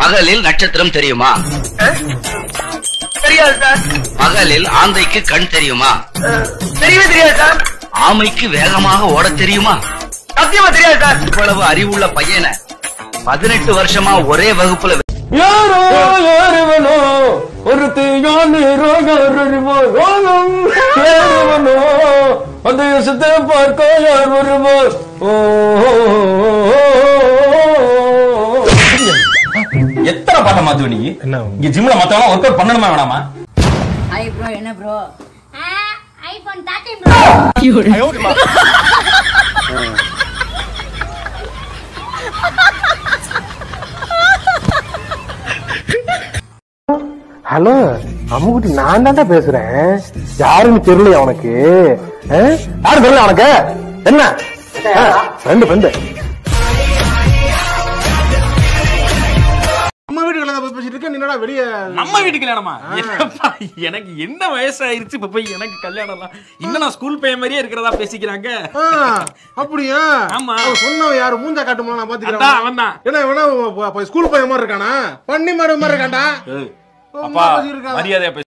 பகலில் நட்சத்திரம் தெரியுமா தெரியாது சார் பகலில் ஆந்தைக்கு கண் தெரியுமா தெரியவே தெரியாது சார் ஆமைக்கு வேகமாக ஓடத் தெரியுமா சத்தியமா தெரியாது சார் இவ்வளவு அறிவுள்ள பையனை பதினெட்டு வருஷமா ஒரே வகுப்புல யாரோ யாருவனோ ஒருத்தி யானிரோ யாருவோ ரோகம் யாருவனோ அந்த யோசத்தை பார்க்க யார் வருவார் ஓ எத்தனை பாட்டை மாத்துவ நீ என்ன? இங்க ஜிம்ல மத்தவங்க ஒர்க் அவுட் பண்ணணுமா வேணாமா ஹாய் ப்ரோ என்ன bro iPhone thirteen bro hello அம்முக்குட்டி நான் தான்டா பேசுறேன் யாருன்னு தெரியலையா உனக்கு ஆ? யாரு தெரியல உனக்கு என்ன ஆ, ஃப்ரெண்டு ஃப்ரெண்டு நம்ம வீட்டுல தான் போய் பேசிட்டு இருக்க நீ என்னடா வெளிய நம்ம வீட்டுக்கு கல்யாணமா என்னப்பா, எனக்கு என்ன வயசாயிருச்சு இப்ப போய் எனக்கு கல்யாணம் எல்லாம் இன்னும் நான் ஸ்கூல் பையன் மாதிரியே இருக்கிறதா பேசிக்கிறாங்க ஆ, அப்படியா ஆமா. அவன் சொன்னவன் யாரு மூஞ்சா காட்டுமா நான் அதான் பாத்துக்கிறேன் அவன்தான். என்ன இவனா ப- ப- ஸ்கூல் பையன் மாதிரி இருக்கானா பண்ணி மாதிரி மாதிரி இருக்கான்டா ஏய், ரொம்ப அப்பா பேசிட்டு இருக்கான். மரியாதையா பேசு